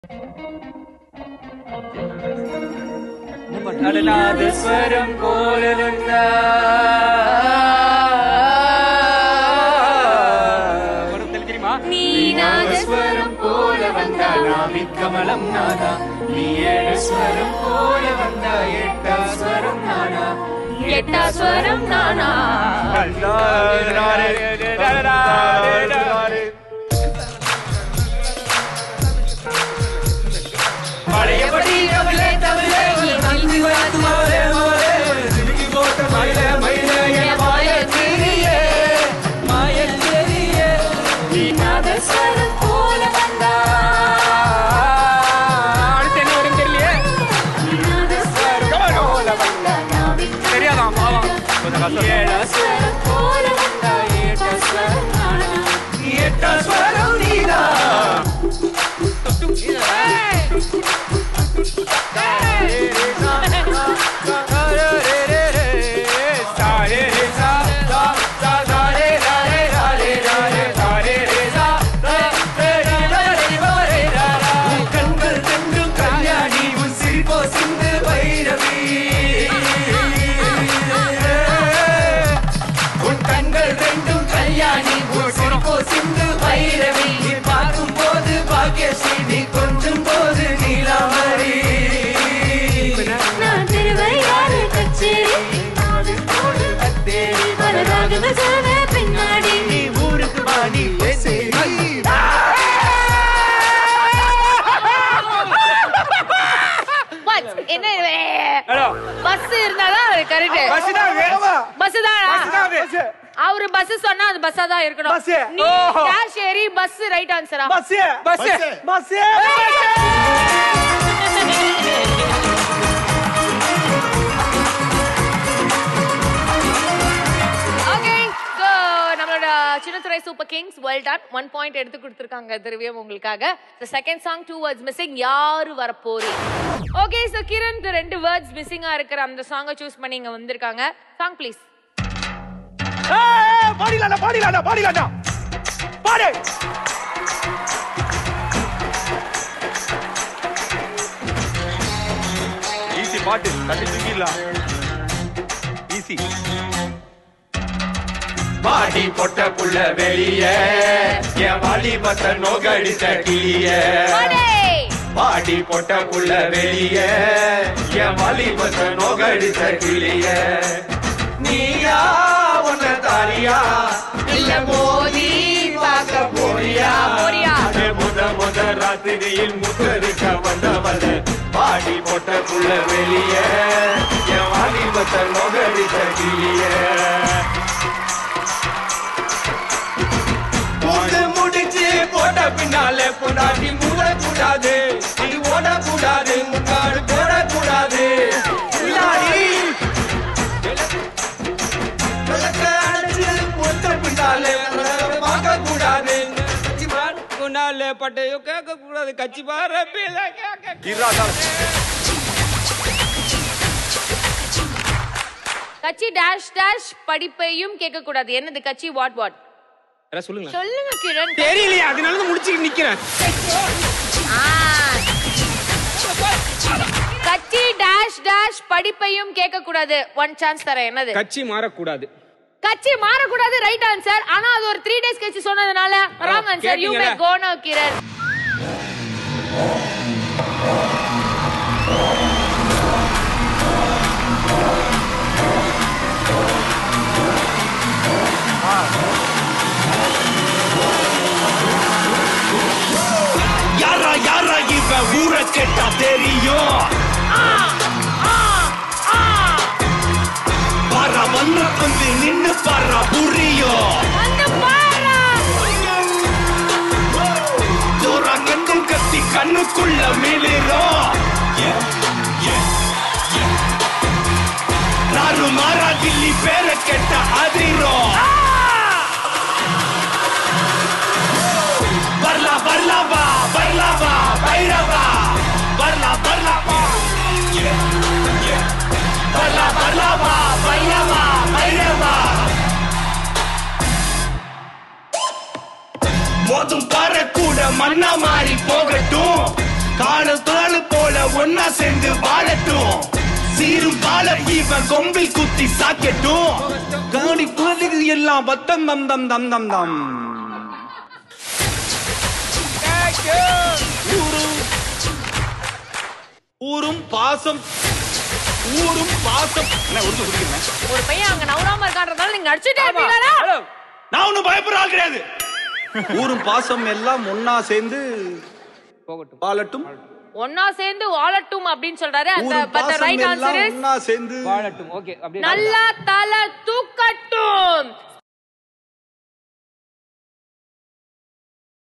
നടനാദസ്വരം പോലരുന്ന தெரியுமா நீநாதஸ்வரம் போல வந்தானா கமலம் நானா நீ ஏழு ஸ்வரம் போல வந்தா எட்டா ஸ்வரம் நானா எட்டா ஸ்வரம் நானா பழையபடி தமிழே தமிழே நந்தி வாத்து மவளே மவளே சிரிக்கி போட்ட மயிலே மயிலே என் மாயல் தெரியே மாயல் தெரியே நீநாதஸ்வரம் போல வந்தா அடுத்து என்ன வரும் தெரியலையே நீநாதஸ்வரம் போல வந்தா நாவின் தெரியாதான் பாவம் கொஞ்சம் கஷ்டம் ஏழா ஸ்வரம் போல வந்தா எட்டா ஸ்வரம் நானா எட்டா ஸ்வரம் நீதா கண்கள் ரெண்டும் கல்யாணி உன் சிரிப்போ சிந்து பைரவி உன் கண்கள் ரெண்டும் கல்யாணி உன் சிரிப்போ சிந்து பைரவி நீ பார்க்கும் போது பாக்கியஸ்ரீ நீ கொஞ்சம் போது நீலாமரி நான் திருவையாறு கச்சேரி அழகாக வசவ பின்னாடி நீ ஊருக்கு வாணி பேசே What? என்ன ஹலோ பஸ் இருந்தாதான் அது கரெக்ட் பஸ் தான் வேணுமா பஸ் தான் பஸ் தான் அது அவரு பஸ் சொன்னா அது பஸ்ஸா தான் இருக்கணும் Bus. நீ ஓஹோ. டேஷ் ஏறி பஸ் ரைட் ஆன்சரா bus bus bus okay so நம்மளோட Chinnathurai super kings well done one point எடுத்து கொடுத்துருக்காங்க திரவியம் உங்களுக்காக second song two words missing யாரு வரப்போறி ஓகே சோ கிரண் ரெண்டு வேர்ட்ஸ் மிஸ்ஸிங்கா இருக்கிற அந்த சாங்கை சூஸ் பண்ணி இங்க வந்திருக்காங்க சாங் ப்ளீஸ் பாடிலாடா பாடிலாடா பாடிலாடா பாடு ஈஸி பாட்டு தட்டி தூக்கிடலாம் ஈஸி பாடி பொட்ட புள்ள வெளிய என் வாலிபத்த நோகடித்த கிளிய பாடி பொட்ட புள்ள வெளிய என் வாலிபத்த நோகடித்த கிளிய நீயா உன்ன தாரியா இல்ல மோதி பார்க்க போறியா போறியா? அதே முத முத ராத்திரியில் முத்தருக்க வந்தவள பாடி பொட்ட புள்ள வெளிய என் வாலிபத்த நோகடித்த கிளிய மூந்து முடிச்சு போட்ட பின்னாலே பொண்டாட்டி மூடக்கூடாது நீ ஓடக்கூடாது முன்னாடி போடக்கூடாது பின்னாடி விளக்க அணைச்சு போட்ட பின்னாலே பார்க்க கூடாது முன்னாலே பட்டையோ கேட்க கூடாது கட்சி பாரு கட்சி டேஷ் டேஷ் படிப்பையும் கேட்க கூடாது என்னது கட்சி வாட் வாட் சொல்லுங்க சொல்லுங்க கிரண் தெரியலையே அதனால தான் முடிச்சுட்டு நிக்கிறேன் ஆ. கட்சி டேஷ் டேஷ் படிப்பையும் கேட்க கூடாது ஒன் சான்ஸ் தரேன் என்னது கட்சி மாறக்கூடாது கட்சி மாறக்கூடாது ரைட் ஆன்சர் ஆனா அது ஒரு த்ரீ டேஸ் கழிச்சு சொன்னதுனால ராங் ஆன்சர் யூ மே கேட்டீங்கல்ல? கோ நோ கிரண் யாரா யாரா இவ ஊர கேட்டா தெரியும் பாரா வந்து வந்து நின்னு பாரா புரியும் அந்த பாரா ஜோரா கண்ணும் கத்தி கண்ணுக்குள்ள மிளிரும் நாரு மாறா கில்லி பேர கெட்ட அதிரும் வரலா வரலா வா வரலா வா பைரவா வரலா வரலா வா வரலா வரலா வா பைரவா பைரவா மோதும் பாறை கூட மண்ணா மாறி போகட்டும் வாழ தோல் போல ஒன்னா சேர்ந்து வாழட்டும் சீரும் பால இவன் கொம்பில் குத்தி சாக்கட்டும் காணி குழந்தைகள் எல்லாம் பத்தம் தம் தம் தம் தம் தம் ஊரும் ஊரும் பாசம் ஊரும் பாசம் என்ன உருது குடிக்கிறேன் ஒரு பையன் அங்க நவராம இருக்கான்றதால நீங்க அடிச்சுட்டே இருப்பீங்களா ஹலோ நான் ஒண்ணும் பயப்படுற ஆள் கிடையாது ஊரும் பாசம் எல்லாம் ஒன்னா சேர்ந்து போகட்டும் வாழட்டும் ஒன்னா சேர்ந்து வாழட்டும் அப்படின்னு சொல்றாரு அந்த ஊரும் பட் பாசம் ரைட் எல்லாம் ஆன்சர் இஸ் ஒன்னா சேர்ந்து வாழட்டும் ஓகே அப்படியே நல்லா தல தூக்கட்டும்